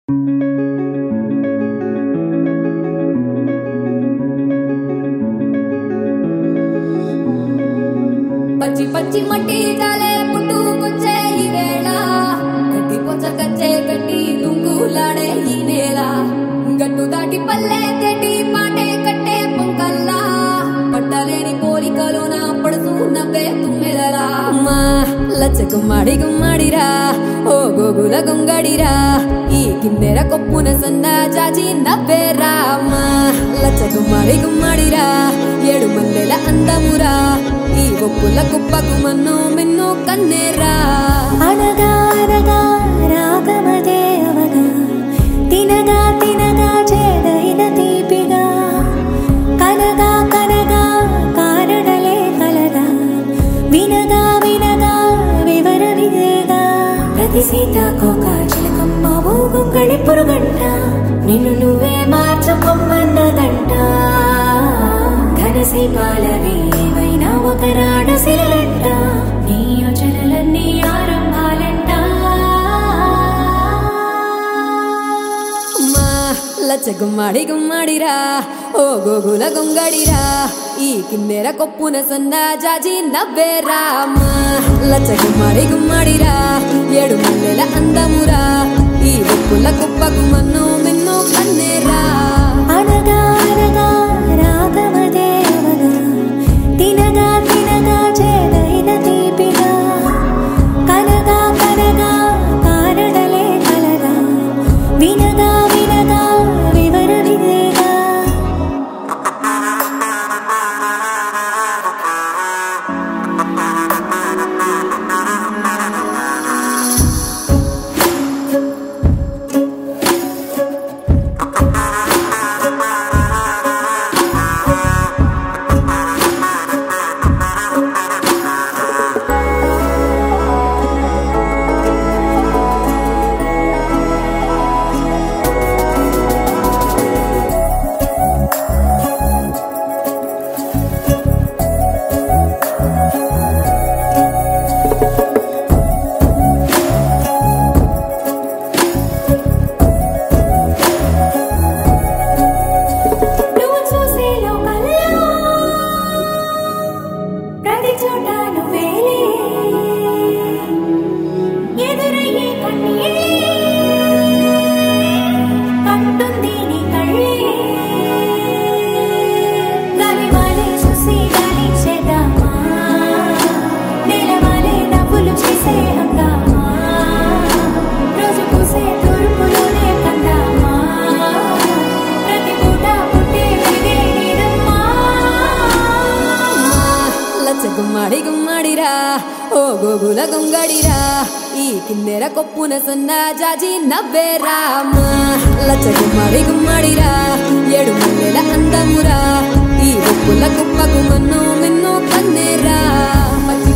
పచ్చి పచ్చి మట్టి జాలే పుట్టుకొచ్చే ఈ వేళ గడ్డి పొచ్చకచ్చే గడ్డి తుంగులాడే ఈ నేల గట్టు దాటి పల్లె తెటి పాటే కట్టే పొంకల్లా పట్టలేని పోలికలు నా పడుతూ నవ్వే తుమ్మెదలా అమ్మా లచ్చ గుమ్మాడి గుమ్మాడిరా ఓ గోగుల గుంగడిరా ఈ కిందెర కొప్పున సన్న జాజి నవ్వేరా అమ్మా లచ్చ గుమ్మాడి గుమ్మాడిరా ఏడు మల్లెల అందమురా ఈ ఒప్పుల కుప్పకు మన్ను మిన్ను కన్నేరా అనగా అనగా రాగమదే అవగా తినగా తినగా చేదైన తీపిగా కనగా కనగా కారడలే కలగా వినగా వినగా వివర విదేగా ప్రతి సీతాకోక చిలకమ్మ ఊగుంగళి పురుగంట నిన్ను నువ్వే మార్చుకొమ్మన్నదంట ఘనసి పాలవి ఏవైనా ఒక రాడు శిలంట నీ యోచనలన్నీ ఆరంభాలంట అమ్మా లచ్చ గుమ్మాడి గుమ్మాడిరా ఓ గోగుల గుంగడిరా ఈ కిందెర కొప్పున సన్న జాజి నవ్వేరా అమ్మా లచ్చ గుమ్మాడి గుమ్మాడిరా ఏడు మల్లెల అందమురా ఈ ఒప్పుల కుప్పకు మన్ను మిన్ను కన్నేరా అనగా అనగా రాగమదే అవగా తినగా తినగా చేదైన తీపిగా కనగా కనగా కారడలే కలగా వినగా వినగా వివర విదేగా నువ్వు చూసే లోకల్లో ప్రతి చోట నువ్వేలే ఎదురయ్యే కన్నీళ్ళే కంటుంది నీ కళ్ళే గాలివాలే చూసి గాలించేద్దామా నేలవాలే నవ్వులు చేసే హంగామా రోజు పూసే తూర్పులోనే కందామా ప్రతి పూట పుట్టే వెలిగే నీదమ్మా లచ్చ గుమ్మాడి గుమ్మాడిరా ఓ గోగుల గుంగడిరా ఈ కిందెర కొప్పున సన్న జాజి నవ్వేరా అమ్మా లచ్చ గుమ్మాడి గుమ్మాడిరా ఏడు మల్లెల అందమురా ఈ ఒప్పుల కుప్పకు మన్ను మిన్ను కన్నేరా పచ్చి